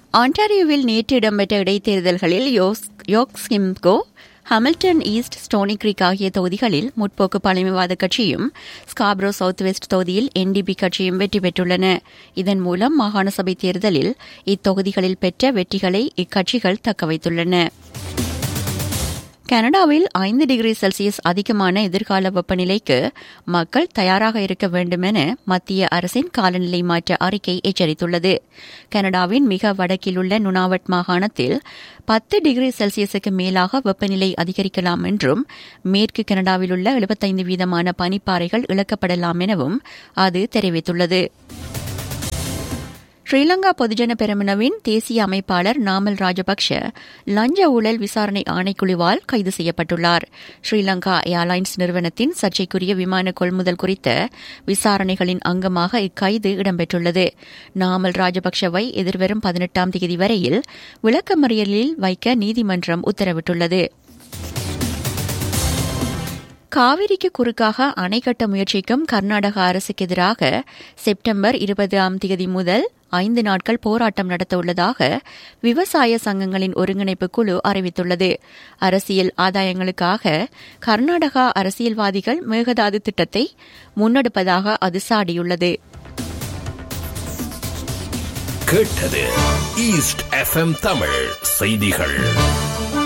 ஆண்டாரியோவில் நேற்று இடம்பெற்ற இடைத்தேர்தல்களில் யோக்ஸ்கிம்கோ ஹமில்டன் ஈஸ்ட் ஸ்டோனி கிரீக் ஆகிய தொகுதிகளில் முற்போக்கு பழமைவாத கட்சியும் ஸ்காப்ரோ சவுத் வெஸ்ட் தொகுதியில் என்டிபி கட்சியும் வெற்றி பெற்றுள்ளன இதன் மூலம் மாகாண சபை தேர்தலில் இத்தொகுதிகளில் பெற்ற வெற்றிகளை இக்கட்சிகள் தக்கவைத்துள்ளன கனடாவில் ஐந்து டிகிரி செல்சியஸ் அதிகமான எதிர்கால வெப்பநிலைக்கு மக்கள் தயாராக இருக்க வேண்டும் என மத்திய அரசின் காலநிலை மாற்ற அறிக்கை எச்சரித்துள்ளது கனடாவின் மிக வடக்கில் உள்ள நுனாவட் மாகாணத்தில் பத்து டிகிரி செல்சியஸுக்கு மேலாக வெப்பநிலை அதிகரிக்கலாம் என்றும் மேற்கு கனடாவில் உள்ள எழுபத்தைந்து வீதமான பனிப்பாறைகள் இழக்கப்படலாம் எனவும் அது தெரிவித்துள்ளது ஸ்ரீலங்கா பொதுஜன பெரமுனவின் தேசிய அமைப்பாளர் நாமல் ராஜபக்ஷ லஞ்ச ஊழல் விசாரணை ஆணைக்குழுவால் கைது செய்யப்பட்டுள்ளார் ஸ்ரீலங்கா ஏர்லைன்ஸ் நிறுவனத்தின் சர்ச்சைக்குரிய விமான கொள்முதல் குறித்த விசாரணைகளின் அங்கமாக இக்கைது இடம்பெற்றுள்ளது நாமல் ராஜபக்ஷவை எதிர்வரும் பதினெட்டாம் தேதி வரையில் விளக்கமறியலில் வைக்க நீதிமன்றம் உத்தரவிட்டுள்ளது காவிரிக்கு குறுக்காக அணை கட்ட முயற்சிக்கும் கர்நாடக அரசுக்கு எதிராக செப்டம்பர் இருபதாம் தேதி முதல் ஐந்து நாட்கள் போராட்டம் நடத்த உள்ளதாக விவசாய சங்கங்களின் ஒருங்கிணைப்பு குழு அறிவித்துள்ளது அரசியல் ஆதாயங்களுக்காக கர்நாடகா அரசியல்வாதிகள் மேகதாது திட்டத்தை முன்னெடுப்பதாக அது சாடியுள்ளது கேட்டது ஈஸ்ட் எஃப்எம் தமிழ் செய்திகள்